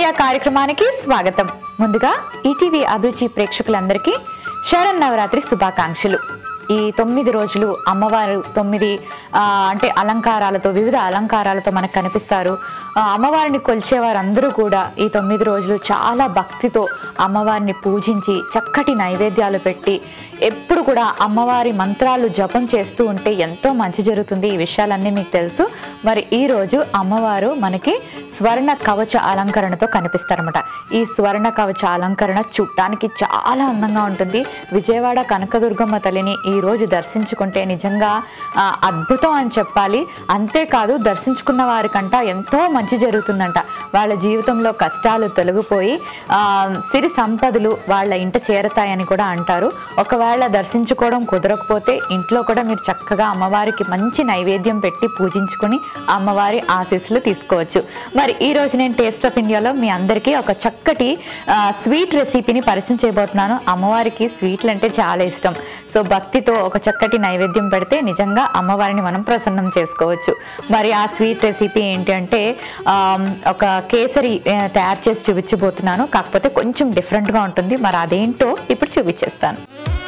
India కార్యక్రమానికి స్వాగతం ముందుగా ఈటీవీ అభిరుచి ప్రేక్షకులందరికీ శరణ్ నవరాత్రి శుభాకాంక్షలు ఈ తొమ్మిది రోజులు అమ్మవారు తొమ్మిది ఆ, అంటే అలంకారాలతో వివిధ అలంకారాలతో మనకు కనిపిస్తారు ఆ, అమ్మవారిని కొలిచే వారందరూ కూడా ఈ తొమ్మిది రోజులు చాలా భక్తితో అమ్మవారిని పూజించి చక్కటి నైవేద్యాలు పెట్టి ఎప్పుడు కూడా అమ్మవారి మంత్రాలు జపం చేస్తూ ఉంటే ఎంతో మంచి జరుగుతుంది ఈ విషయాలన్నీ మీకు తెలుసు మరి ఈ రోజు అమ్మవారు మనకి స్వర్ణ కవచ అలంకరణతో కనిపిస్తారన్నమాట ఈ స్వర్ణ కవచ అలంకరణ చూడటానికి చాలా అందంగా ఉంటుంది విజయవాడ కనకదుర్గమ్మ తల్లిని ఈ రోజు దర్శించుకుంటే నిజంగా ఆ, అద్భుతం అని చెప్పాలి అంతేకాదు దర్శించుకున్న వారికంట ఎంతో మంచి జరుగుతుందంట వాళ్ళ జీవితంలో కష్టాలు తొలగిపోయి ఆ, సిరి సంపదలు వాళ్ళ ఇంట చేరతాయని కూడా అంటారు ఒకవేళ దర్శించుకోవడం కుదరకపోతే ఇంట్లో కూడా మీరు చక్కగా అమ్మవారికి మంచి నైవేద్యం పెట్టి పూజించుకుని అమ్మవారి ఆశీస్సులు తీసుకోవచ్చు మరి ఈ రోజు నేను టేస్ట్ ఆఫ్ ఇండియాలో మీ అందరికీ ఒక చక్కటి ఆ, స్వీట్ రెసిపీని పరిచయం చేయబోతున్నాను అమ్మవారికి స్వీట్లు అంటే చాలా ఇష్టం సో భక్తితో ఒక చక్కటి నైవేద్యం పెడితే నిజంగా అమ్మవారిని మనం ప్రసన్నం చేసుకోవచ్చు మరి ఆ స్వీట్ రెసిపీ ఏంటి అంటే ఆ, ఒక కేసరి ఆ, తయారు చేసి చూపించబోతున్నాను కాకపోతే కొంచెం డిఫరెంట్గా ఉంటుంది మరి అదేంటో ఇప్పుడు చూపించేస్తాను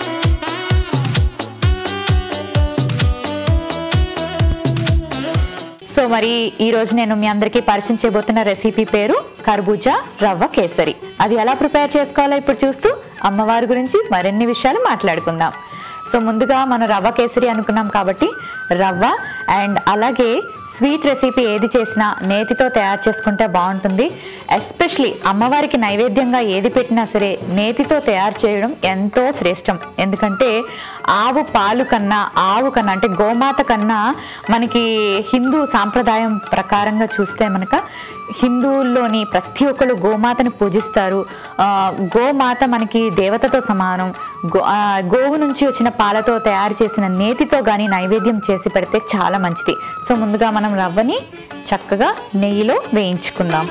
సో మరి ఈ రోజు నేను మీ అందరికీ పరిచయం చేయబోతున్న రెసిపీ పేరు కర్బూజా రవ్వ కేసరి అది ఎలా ప్రిపేర్ చేసుకోవాలో ఇప్పుడు చూస్తూ అమ్మవారి గురించి మరిన్ని విషయాలు మాట్లాడుకుందాం సో ముందుగా మనం రవ్వ కేసరి అనుకున్నాం కాబట్టి రవ్వ అండ్ అలాగే స్వీట్ రెసిపీ ఏది చేసినా నేతితో తయారు చేసుకుంటే బాగుంటుంది ఎస్పెషలీ అమ్మవారికి నైవేద్యంగా ఏది పెట్టినా సరే నేతితో తయారు చేయడం ఎంతో శ్రేష్టం ఎందుకంటే ఆవు పాలు కన్నా ఆవు కన్నా అంటే గోమాత కన్నా మనకి హిందూ సాంప్రదాయం ప్రకారంగా చూస్తే మనక హిందువుల్లోని ప్రతి ఒక్కరు గోమాతని పూజిస్తారు ఆ, గోమాత మనకి దేవతతో సమానం గో ఆ, గోవు నుంచి వచ్చిన పాలతో తయారు చేసిన నేతితో కానీ నైవేద్యం చేసి పెడితే చాలా మంచిది సో ముందుగా మనం రవ్వని చక్కగా నెయ్యిలో వేయించుకుందాం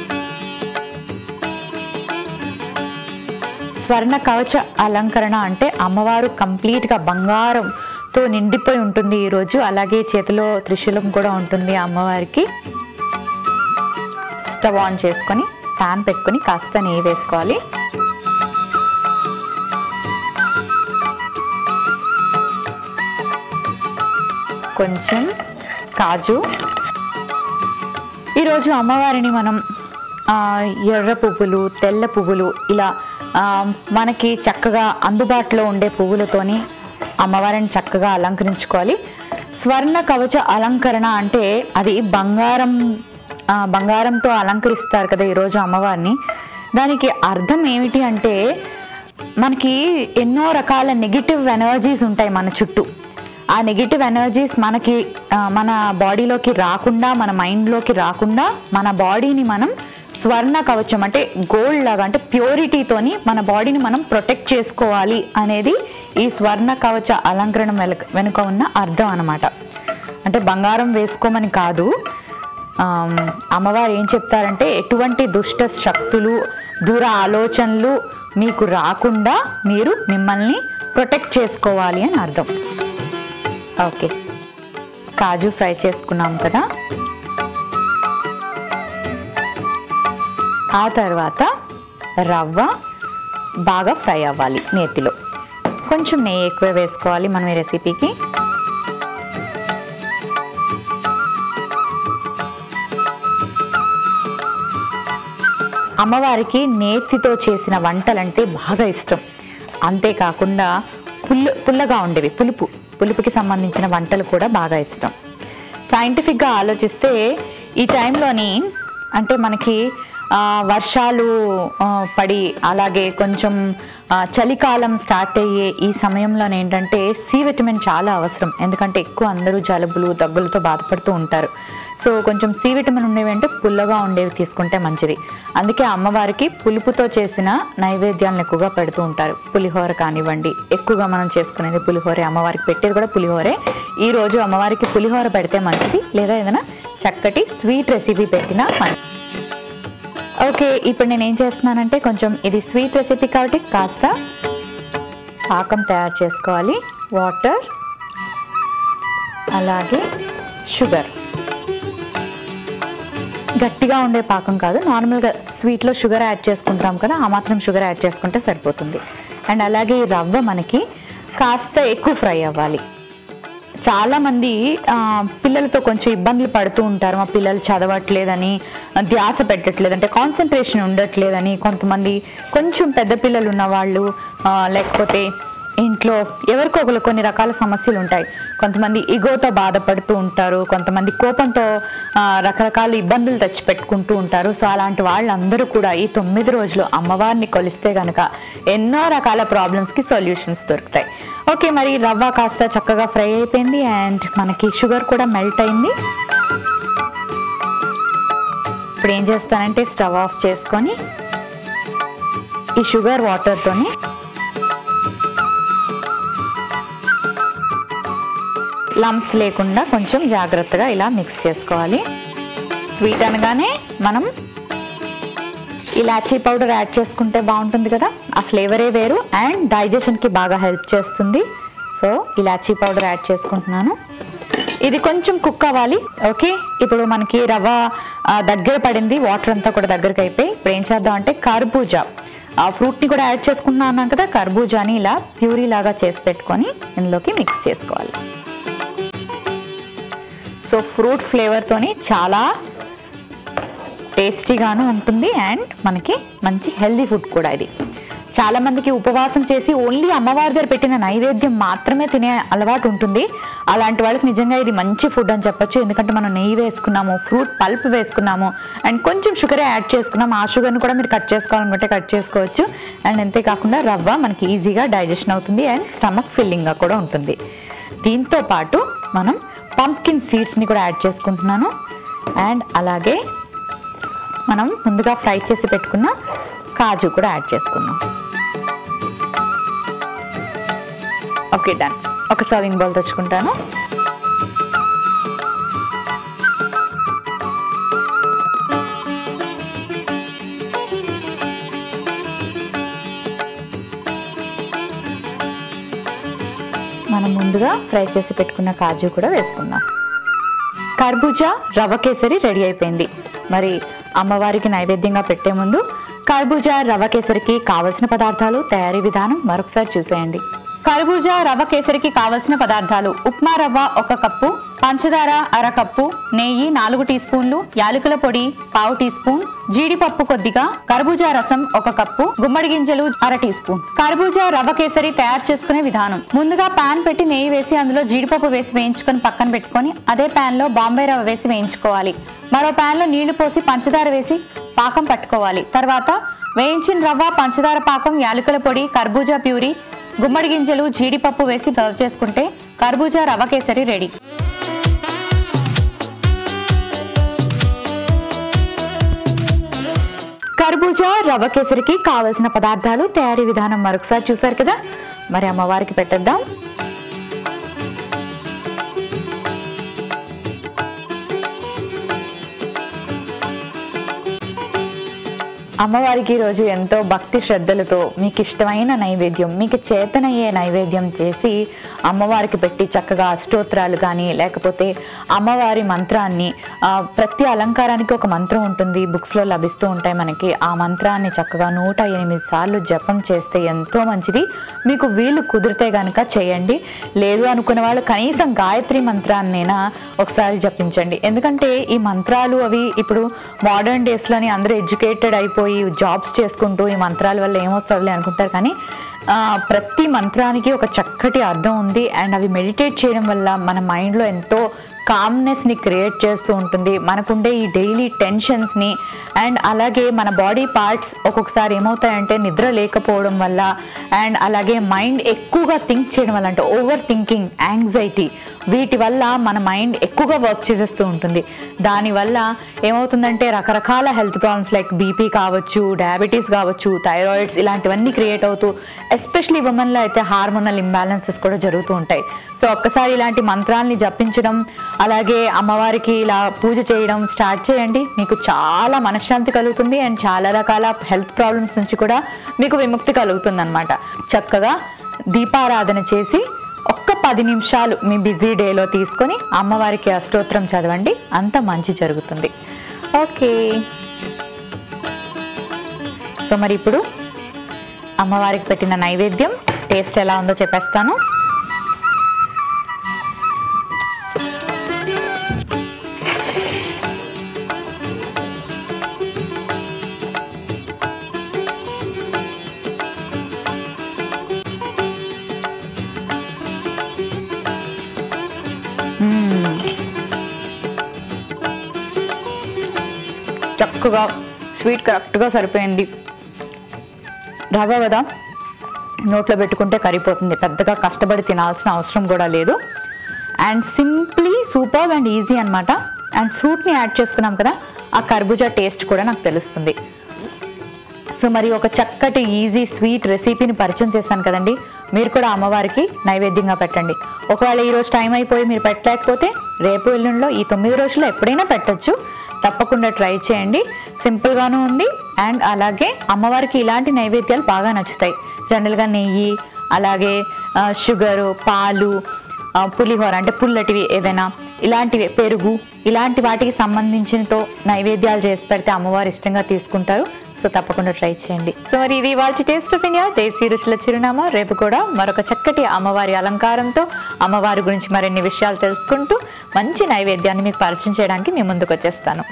స్వర్ణ కవచ అలంకరణ అంటే అమ్మవారు కంప్లీట్గా బంగారంతో నిండిపోయి ఉంటుంది ఈరోజు అలాగే చేతిలో త్రిశూలం కూడా ఉంటుంది అమ్మవారికి స్టవ్ ఆన్ చేసుకొని ప్యాన్ పెట్టుకొని కాస్త నెయ్యి వేసుకోవాలి కొంచెం కాజు ఈరోజు అమ్మవారిని మనం ఆ, ఎర్ర పువ్వులు తెల్ల పువ్వులు ఇలా ఆ, మనకి చక్కగా అందుబాటులో ఉండే పువ్వులతోని అమ్మవారిని చక్కగా అలంకరించుకోవాలి స్వర్ణ కవచ అలంకరణ అంటే అది బంగారం ఆ, బంగారంతో అలంకరిస్తారు కదా ఈరోజు అమ్మవారిని దానికి అర్థం ఏమిటి అంటే మనకి ఎన్నో రకాల నెగిటివ్ ఎనర్జీస్ ఉంటాయి మన చుట్టూ ఆ నెగిటివ్ ఎనర్జీస్ మనకి ఆ, మన బాడీలోకి రాకుండా మన మైండ్లోకి రాకుండా మన బాడీని మనం స్వర్ణ కవచం అంటే గోల్డ్ లాగా అంటే ప్యూరిటీతోని మన బాడీని మనం ప్రొటెక్ట్ చేసుకోవాలి అనేది ఈ స్వర్ణ కవచ అలంకరణ వెనుక వెనుక ఉన్న అర్థం అన్నమాట అంటే బంగారం వేసుకోమని కాదు ఆమ్, అమ్మవారు ఏం చెప్తారంటే ఎటువంటి దుష్ట శక్తులు దూర ఆలోచనలు మీకు రాకుండా మీరు మిమ్మల్ని ప్రొటెక్ట్ చేసుకోవాలి అని అర్థం ఓకే కాజు ఫ్రై చేసుకున్నాం కదా ఆ తర్వాత రవ్వ బాగా ఫ్రై అవ్వాలి నేతిలో కొంచెం నెయ్యి ఎక్కువ వేసుకోవాలి మనం ఈ రెసిపీకి అమ్మవారికి నేతితో చేసిన వంటలంటే బాగా ఇష్టం అంతేకాకుండా పుల్ల పుల్లగా ఉండేవి పులుపు పులుపుకి సంబంధించిన వంటలు కూడా బాగా ఇష్టం సైంటిఫిక్గా ఆలోచిస్తే ఈ టైంలోని అంటే మనకి ఆ, వర్షాలు ఆ, పడి అలాగే కొంచెం ఆ, చలికాలం స్టార్ట్ అయ్యే ఈ సమయంలోనే ఏంటంటే సి విటమిన్ చాలా అవసరం ఎందుకంటే ఎక్కువ అందరూ జలుబులు దగ్గులతో బాధపడుతూ ఉంటారు సో కొంచెం సి విటమిన్ ఉండేవి అంటే పుల్లగా ఉండేవి తీసుకుంటే మంచిది అందుకే అమ్మవారికి పులుపుతో చేసిన నైవేద్యాలను ఎక్కువగా పెడుతూ ఉంటారు పులిహోర కానివ్వండి ఎక్కువగా మనం చేసుకునేది పులిహోరే అమ్మవారికి పెట్టేది కూడా పులిహోరే ఈ రోజు అమ్మవారికి పులిహోర పెడితే మంచిది లేదా ఏదైనా చక్కటి స్వీట్ రెసిపీ పెట్టినా మంచిది ఓకే ఇప్పుడు నేను ఏం చేస్తున్నానంటే కొంచెం ఇది స్వీట్ రెసిపీ కాబట్టి కాస్త పాకం తయారు చేసుకోవాలి వాటర్ అలాగే షుగర్ గట్టిగా ఉండే పాకం కాదు నార్మల్గా స్వీట్లో షుగర్ యాడ్ చేసుకుంటాం కదా ఆ మాత్రం షుగర్ యాడ్ చేసుకుంటే సరిపోతుంది అండ్ అలాగే ఈ రవ్వ మనకి కాస్త ఎక్కువ ఫ్రై అవ్వాలి చాలా మంది ఆ, పిల్లలతో కొంచెం ఇబ్బందులు పడుతూ ఉంటారు మా పిల్లలు చదవట్లేదని ఆ, ధ్యాస పెట్టట్లేదు అంటే కాన్సన్ట్రేషన్ ఉండట్లేదని కొంతమంది కొంచెం పెద్ద పిల్లలు ఉన్న వాళ్ళు ఆ, లేకపోతే ఇంట్లో ఎవరికో ఒకరు కొన్ని రకాల సమస్యలు ఉంటాయి కొంతమంది ఇగోతో బాధపడుతూ ఉంటారు కొంతమంది కోపంతో ఆ, రకరకాల ఇబ్బందులు తెచ్చి పెట్టుకుంటూ ఉంటారు సో అలాంటి వాళ్ళందరూ కూడా ఈ తొమ్మిది రోజులు అమ్మవారిని కొలిస్తే గనక ఎన్నో రకాల ప్రాబ్లమ్స్కి సొల్యూషన్స్ దొరుకుతాయి ఓకే మరి రవ్వ కాస్త చక్కగా ఫ్రై అయిపోయింది అండ్ మనకి షుగర్ కూడా మెల్ట్ అయింది ఇప్పుడు ఏం చేస్తానంటే స్టవ్ ఆఫ్ చేసుకొని ఈ షుగర్ వాటర్తోని లమ్స్ లేకుండా కొంచెం జాగ్రత్తగా ఇలా మిక్స్ చేసుకోవాలి స్వీట్ అనగానే మనం ఇలాచీ పౌడర్ యాడ్ చేసుకుంటే బాగుంటుంది కదా ఆ ఫ్లేవరే వేరు అండ్ డైజెషన్కి బాగా హెల్ప్ చేస్తుంది సో ఇలాచీ పౌడర్ యాడ్ చేసుకుంటున్నాను ఇది కొంచెం కుక్ అవ్వాలి ఓకే ఇప్పుడు మనకి రవ్వ ఆ, దగ్గర పడింది వాటర్ అంతా కూడా దగ్గరికి అయిపోయి ఇప్పుడు ఏం చేద్దాం అంటే కర్బూజా ఆ ఫ్రూట్ని కూడా యాడ్ చేసుకుంటున్నాను కదా కర్బూజాని ఇలా ప్యూరీ లాగా చేసి పెట్టుకొని ఇందులోకి మిక్స్ చేసుకోవాలి సో ఫ్రూట్ ఫ్లేవర్తోని చాలా టేస్టీగాను ఉంటుంది అండ్ మనకి మంచి హెల్దీ ఫుడ్ కూడా ఇది చాలా మందికి ఉపవాసం చేసి ఓన్లీ అమ్మవారి దగ్గర పెట్టిన నైవేద్యం మాత్రమే తినే అలవాటు ఉంటుంది అలాంటి వాళ్ళకి నిజంగా ఇది మంచి ఫుడ్ అని చెప్పొచ్చు ఎందుకంటే మనం నెయ్యి వేసుకున్నాము ఫ్రూట్ పల్ప్ వేసుకున్నాము అండ్ కొంచెం షుగర్ యాడ్ చేసుకున్నాము ఆ షుగర్ని కూడా మీరు కట్ చేసుకోవాలనుకుంటే కట్ చేసుకోవచ్చు అండ్ అంతేకాకుండా రవ్వ మనకి ఈజీగా డైజెషన్ అవుతుంది అండ్ స్టమక్ ఫిల్లింగ్గా కూడా ఉంటుంది దీంతో పాటు మనం పంప్కిన్ సీడ్స్ని కూడా యాడ్ చేసుకుంటున్నాను అండ్ అలాగే మనం ముందుగా ఫ్రై చేసి పెట్టుకున్న కాజు కూడా యాడ్ చేసుకుందాం ఓకే డన్ ఒక సర్వింగ్ బౌల్ తెచ్చుకుంటాను మనం ముందుగా ఫ్రై చేసి పెట్టుకున్న కాజు కూడా వేసుకుందాం కర్బూజా రవ్వ కేసరి రెడీ అయిపోయింది మరి అమ్మవారికి నైవేద్యంగా పెట్టే ముందు కర్బూజా రవ్వ కేసరికి కావలసిన పదార్థాలు తయారీ విధానం మరొకసారి చూసేయండి కర్బూజా రవ్వ కేసరికి కావలసిన పదార్థాలు ఉప్మా రవ్వ ఒక కప్పు పంచదార అర కప్పు నెయ్యి నాలుగు టీ స్పూన్లు యాలకుల పొడి పావు టీ స్పూన్ జీడిపప్పు కొద్దిగా కర్బూజా రసం ఒక కప్పు గుమ్మడి గింజలు అర టీ స్పూన్ కర్బూజా రవ్వ కేసరి తయారు చేసుకునే విధానం ముందుగా పాన్ పెట్టి నెయ్యి వేసి అందులో జీడిపప్పు వేసి వేయించుకొని పక్కన పెట్టుకొని అదే పాన్ లో బాంబే రవ్వ వేసి వేయించుకోవాలి మరో పాన్ లో నీళ్లు పోసి పంచదార వేసి పాకం పట్టుకోవాలి తర్వాత వేయించిన రవ్వ పంచదార పాకం యాలకుల పొడి కర్బూజా ప్యూరీ గుమ్మడి గింజలు జీడిపప్పు వేసి సర్వ్ చేసుకుంటే కర్బూజా రవ్వ కేసరి రెడీ కర్బూజా రవ్వ కేసరికి కావలసిన పదార్థాలు తయారీ విధానం మరొకసారి చూసారు కదా మరి అమ్మవారికి పెట్టేద్దాం అమ్మవారికి ఈరోజు ఎంతో భక్తి శ్రద్ధలతో మీకు ఇష్టమైన నైవేద్యం మీకు చేతనయ్యే నైవేద్యం చేసి అమ్మవారికి పెట్టి చక్కగా అష్టోత్తరాలు కానీ లేకపోతే అమ్మవారి మంత్రాన్ని ఆ, ప్రతి అలంకారానికి ఒక మంత్రం ఉంటుంది బుక్స్లో లభిస్తూ ఉంటాయి మనకి ఆ మంత్రాన్ని చక్కగా నూట ఎనిమిది సార్లు జపం చేస్తే ఎంతో మంచిది మీకు వీలు కుదిరితే కనుక చేయండి లేదు అనుకున్న వాళ్ళు కనీసం గాయత్రి మంత్రాన్నైనా ఒకసారి జపించండి ఎందుకంటే ఈ మంత్రాలు అవి ఇప్పుడు మోడర్న్ డేస్లోని అందరూ ఎడ్యుకేటెడ్ అయిపోయి జాబ్స్ చేసుకుంటూ ఈ మంత్రాల వల్ల ఏమొస్తుందిలే అనుకుంటారు కానీ ఆ, ప్రతి మంత్రానికి ఒక చక్కటి అర్థం ఉంది అండ్ అవి మెడిటేట్ చేయడం వల్ల మన మైండ్లో ఎంతో కామ్నెస్ని క్రియేట్ చేస్తూ ఉంటుంది మనకుండే ఈ డైలీ టెన్షన్స్ని అండ్ అలాగే మన బాడీ పార్ట్స్ ఒక్కొక్కసారి ఏమవుతాయంటే నిద్ర లేకపోవడం వల్ల అండ్ అలాగే మైండ్ ఎక్కువగా థింక్ చేయడం వల్ల అంటే ఓవర్ థింకింగ్ యాంగ్జైటీ వీటి వల్ల మన మైండ్ ఎక్కువగా వర్క్ చేసేస్తూ ఉంటుంది దానివల్ల ఏమవుతుందంటే రకరకాల హెల్త్ ప్రాబ్లమ్స్ లైక్ బీపీ కావచ్చు డయాబెటీస్ కావచ్చు థైరాయిడ్స్ ఇలాంటివన్నీ క్రియేట్ అవుతూ ఎస్పెషలీ ఉమెన్లో అయితే హార్మోనల్ ఇంబ్యాలెన్సెస్ కూడా జరుగుతూ ఉంటాయి సో ఒక్కసారి ఇలాంటి మంత్రాల్ని జపించడం అలాగే అమ్మవారికి ఇలా పూజ చేయడం స్టార్ట్ చేయండి మీకు చాలా మనశ్శాంతి కలుగుతుంది అండ్ చాలా రకాల హెల్త్ ప్రాబ్లమ్స్ నుంచి కూడా మీకు విముక్తి కలుగుతుంది అనమాట చక్కగా దీపారాధన చేసి ఒక్క పది నిమిషాలు మీ బిజీ డేలో తీసుకొని అమ్మవారికి అష్టోత్తరం చదవండి అంత మంచి జరుగుతుంది ఓకే సో మరి ఇప్పుడు అమ్మవారికి పెట్టిన నైవేద్యం టేస్ట్ ఎలా ఉందో చెప్పేస్తాను మ్మ్. చక్కగా స్వీట్ కరెక్ట్గా సరిపోయింది రవ్వ కదా నోట్లో పెట్టుకుంటే కరిగిపోతుంది పెద్దగా కష్టపడి తినాల్సిన అవసరం కూడా లేదు and simply super and easy అన్నమాట అండ్ ఫ్రూట్ని యాడ్ చేసుకున్నాం కదా ఆ కర్బూజా టేస్ట్ కూడా నాకు తెలుస్తుంది సో మరి ఒక చక్కటి ఈజీ స్వీట్ రెసిపీని పరిచయం చేశాను కదండి మీరు కూడా అమ్మవారికి నైవేద్యంగా పెట్టండి ఒకవేళ ఈ రోజు టైం అయిపోయి మీరు పెట్టలేకపోతే రేపు ఎల్లుండిలో ఈ తొమ్మిది రోజుల్లో ఎప్పుడైనా పెట్టొచ్చు తప్పకుండా ట్రై చేయండి సింపుల్గాను ఉంది అండ్ అలాగే అమ్మవారికి ఇలాంటి నైవేద్యాలు బాగా నచ్చుతాయి జనరల్గా నెయ్యి అలాగే ఆ, షుగరు పాలు ఆ, పులిహోర అంటే పుల్లటివి ఏవైనా ఇలాంటివి పెరుగు ఇలాంటి వాటికి సంబంధించినతో నైవేద్యాలు చేసి పెడితే అమ్మవారు ఇష్టంగా తీసుకుంటారు సో తప్పకుండా ట్రై చేయండి సో మరి ఇది వాటి టేస్ట్ ఆఫ్ ఇండియా దేశీ రుచుల చిరునామా రేపు కూడా మరొక చక్కటి అమ్మవారి అలంకారంతో అమ్మవారి గురించి మరిన్ని విషయాలు తెలుసుకుంటూ మంచి నైవేద్యాన్ని మీకు పరిచయం చేయడానికి మీ ముందుకు వచ్చేస్తాను